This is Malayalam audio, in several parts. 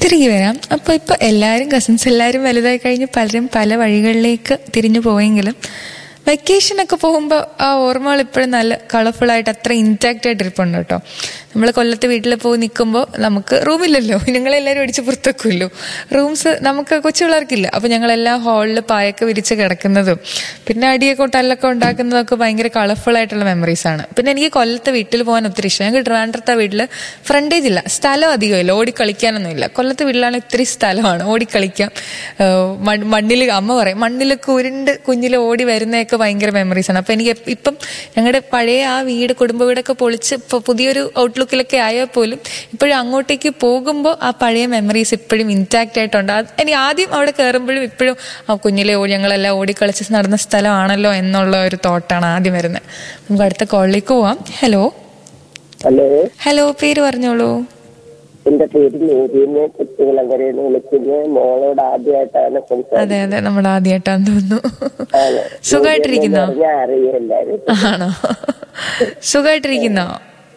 തിരികെ വരാം അപ്പോൾ ഇപ്പോൾ എല്ലാവരും കസിൻസ് എല്ലാവരും വലുതായി കഴിഞ്ഞ് പലരും പല വഴികളിലേക്ക് തിരിഞ്ഞു പോയെങ്കിലും വെക്കേഷനൊക്കെ പോകുമ്പോൾ ആ ഓർമ്മകൾ ഇപ്പോഴും നല്ല കളർഫുൾ ആയിട്ട് അത്ര ഇൻടാക്റ്റ് ആയിട്ട് ഇരിപ്പുണ്ട് കേട്ടോ നമ്മൾ കൊല്ലത്ത് വീട്ടിൽ പോയി നിൽക്കുമ്പോൾ നമുക്ക് റൂമില്ലല്ലോ നിങ്ങളെല്ലാവരും അടിച്ച് പുറത്തേക്കുമല്ലോ റൂംസ് നമുക്ക് കൊച്ചു പിള്ളേർക്കില്ല അപ്പോൾ ഞങ്ങളെല്ലാം ഹാളിൽ പായൊക്കെ വിരിച്ച് കിടക്കുന്നതും പിന്നെ അടിയൊക്കെ തല്ലൊക്കെ ഉണ്ടാക്കുന്നതൊക്കെ ഭയങ്കര കളർഫുൾ ആയിട്ടുള്ള മെമ്മറീസ് ആണ് പിന്നെ എനിക്ക് കൊല്ലത്തെ വീട്ടിൽ പോകാൻ ഒത്തിരി ഇഷ്ടം ഞങ്ങൾക്ക് ട്രിവാൻഡ്രത്തെ വീട്ടിൽ ഫ്രണ്ടേജ് ഇല്ല സ്ഥലം അധികമില്ല ഓടി കളിക്കാനൊന്നുമില്ല കൊല്ലത്തെ വീട്ടിലാണ് ഇത്തിരി സ്ഥലമാണ് ഓടി കളിക്കാം മണ്ണിൽ അമ്മ പറയും മണ്ണിലൊക്കെ ഉരുണ്ട് കുഞ്ഞിൽ ഓടി വരുന്നതൊക്കെ ഭയങ്കര മെമ്മറീസ് ആണ് അപ്പൊ എനിക്ക് എപ്പ- ഇപ്പം ഞങ്ങളുടെ പഴയ ആ വീട് കുടുംബ വീടൊക്കെ പൊളിച്ച് ഇപ്പൊ പുതിയൊരു ഔട്ട്ലുക്കിലൊക്കെ ആയാൽ പോലും ഇപ്പോഴും അങ്ങോട്ടേക്ക് പോകുമ്പോൾ ആ പഴയ മെമ്മറീസ് ഇപ്പോഴും ഇൻടാക്റ്റ് ആയിട്ടുണ്ട് അത് എനിക്ക് ആദ്യം അവിടെ കയറുമ്പോഴും ഇപ്പോഴും ആ കുഞ്ഞിലെ ഓടി ഞങ്ങളെല്ലാം ഓടിക്കളിച്ച് നടന്ന സ്ഥലമാണല്ലോ എന്നുള്ള ഒരു തോട്ടാണ് ആദ്യം വരുന്നത് നമുക്ക് അടുത്ത കോളിലേക്ക് പോവാം ഹലോ ഹലോ ഹലോ പേര് പറഞ്ഞോളൂ എന്റെ പേര് നേരിന്ന് കുട്ടികളങ്കരയിൽ നിന്ന് വിളിക്കുന്നത് മോളോട് ആദ്യമായിട്ടാണ് സംസാരിക്കുന്നത് അതെ അതെ നമ്മൾ ആദ്യമായിട്ടാന്ന് തോന്നുന്നു സുഖമായിട്ടിരിക്കുന്നോ ഞാൻ അറിയില്ലായിരുന്നു ആണോ സുഖമായിട്ടിരിക്കുന്നോ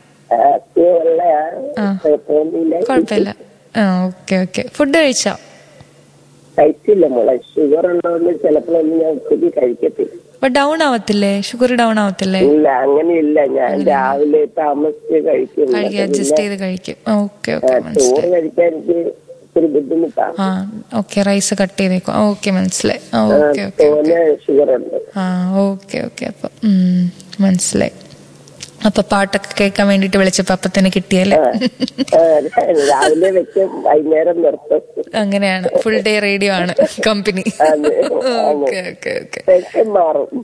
അത്യുള്ള ആ. കുഴപ്പമൊന്നുമില്ല കുഴപ്പമില്ല ആ ഓക്കെ ഓക്കെ ഫുഡ് കഴിച്ചോ കഴിച്ചില്ല മോളെ ഷുഗർ ഉള്ളതുകൊണ്ട് ചിലപ്പോഴൊന്നും ഞാൻ ഒത്തിരി കഴിക്കത്തില്ല അപ്പൊ ഡൗൺ ആവത്തില്ലേ ഷുഗർ ഡൗൺ ആവത്തില്ലേ ഇല്ല അങ്ങനെയില്ല ഞാൻ രാവിലെ താമസിച്ച് കഴിക്കും കഴിക്കുക അഡ്ജസ്റ്റ് ചെയ്ത് കഴിക്കും ഓക്കെ ആ, ഓക്കെ ചോറ് മനസ്സിലായി കഴിക്കാൻ എനിക്ക് ഇത്തിരി ബുദ്ധിമുട്ടാണ് ആ ഓക്കെ റൈസ് കട്ട് ചെയ്തേക്കും ഓക്കെ മനസ്സിലായി ആ, ഓക്കെ ഓക്കെ തോനെ ഷുഗർ ഉണ്ട് ആ ഓക്കെ ഓക്കെ അപ്പൊ ഉം, മനസ്സിലായി അപ്പൊ പാട്ടൊക്കെ കേൾക്കാൻ വേണ്ടിട്ട് വിളിച്ചപ്പോ അപ്പൊ തന്നെ കിട്ടിയല്ലേ ആ, രാവിലെ വെക്കും വൈകുന്നേരം നിർത്തും അങ്ങനെയാണ് ഫുൾ ഡേ റേഡിയോ ആണ് കമ്പനി അതെ, ഓക്കെ ഓക്കെ ഓക്കെ ടെൻഷൻ മാറും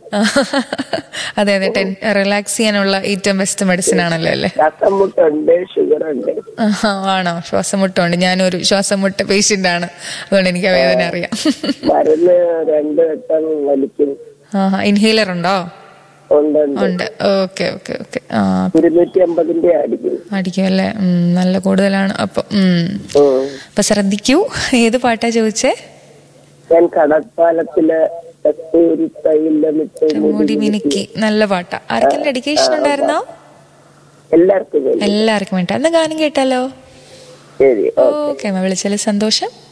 അതെ അതെ ടെൻ റിലാക്സ് ചെയ്യാനുള്ള ഏറ്റവും ബെസ്റ്റ് മെഡിസിൻ ആണല്ലോ അല്ലേ ശ്വാസം മുട്ടുണ്ട് ഷുഗർ ഉണ്ട് ആഹാ, ആണോ ശ്വാസം മുട്ടുണ്ട് ഞാനൊരു ശ്വാസം മുട്ട പേഷ്യന്റ് ആണ് അതുകൊണ്ട് എനിക്ക് ആ വേദന അറിയാം മരുന്ന് രണ്ട് വട്ടം വലിക്കും ആഹാ ഇൻഹേലർ ഉണ്ടോ ഉണ്ട് ഉണ്ട്. ഉണ്ട് ഓക്കെ ഓക്കെ ഓക്കെ ആ ഇരുന്നൂറ്റി അമ്പതിന്റെ അടിക്കും അടിക്കും അല്ലേ ഉം, നല്ല കൂടുതലാണ് അപ്പൊ ഉം. ഉം. അപ്പൊ ശ്രദ്ധിക്കൂ ഏത് പാട്ടാ ചോദിച്ചേ ഞാൻ കടപ്പാലത്തില് കസ്തൂരി തൈലമിട്ട് മുടി മിനുക്കി നല്ല പാട്ടാ ആർക്കെല്ലാം ഡെഡിക്കേഷൻ ഉണ്ടായിരുന്നോ എല്ലാവർക്കും വേണ്ടി എല്ലാവർക്കും വേണ്ട എന്നാ ഗാനം കേട്ടാലോ ശരി ഓക്കെ വിളിച്ചാല് സന്തോഷം